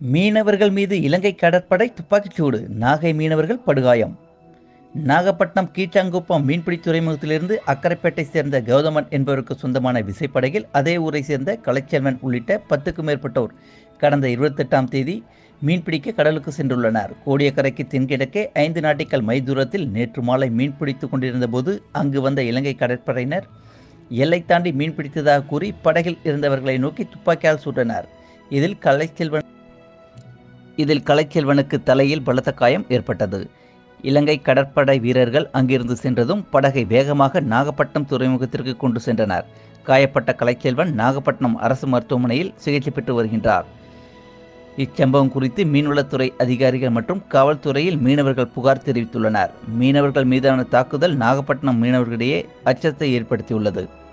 மீனவர்கள் மீது இலங்கை கடற்படை துப்பாக்கிச்சூடு நாகை மீனவர்கள் படுகாயம் நாகப்பட்டினம் கீச்சாங்குப்பம் மீன்பிடி துறைமுகத்திலிருந்து அக்கரைப்பேட்டை சேர்ந்த கௌதமன் என்பவருக்கு சொந்தமான விசைப்படகில் அதே ஊரை சேர்ந்த கலைச்செல்வன் உள்ளிட்ட பத்துக்கும் மேற்பட்டோர் கடந்த இருபத்தெட்டாம் தேதி மீன்பிடிக்க கடலுக்கு சென்றுள்ளனர் கோடியக்கரைக்கு தென்கிழக்கே ஐந்து நாட்டிக்கல் மை தூரத்தில் நேற்று மாலை மீன்பிடித்துக் கொண்டிருந்த போது அங்கு வந்த இலங்கை கடற்படையினர் எல்லை தாண்டி மீன்பிடித்ததாக கூறி படகில் இருந்தவர்களை நோக்கி துப்பாக்கியால் சுட்டனர் இதில் கலைச்செல்வன் இதில் கலைச்செல்வனுக்கு தலையில் பலத்த காயம் ஏற்பட்டது இலங்கை கடற்படை வீரர்கள் அங்கிருந்து சென்றதும் படகை வேகமாக நாகப்பட்டினம் துறைமுகத்திற்கு கொண்டு சென்றனர் காயப்பட்ட கலைச்செல்வன் நாகப்பட்டினம் அரசு மருத்துவமனையில் சிகிச்சை பெற்று வருகின்றார் இச்சம்பவம் குறித்து மீன்வளத்துறை அதிகாரிகள் மற்றும் காவல்துறையில் மீனவர்கள் புகார் தெரிவித்துள்ளனர் மீனவர்கள் மீதான தாக்குதல் நாகப்பட்டினம் மீனவர்களிடையே அச்சத்தை ஏற்படுத்தியுள்ளது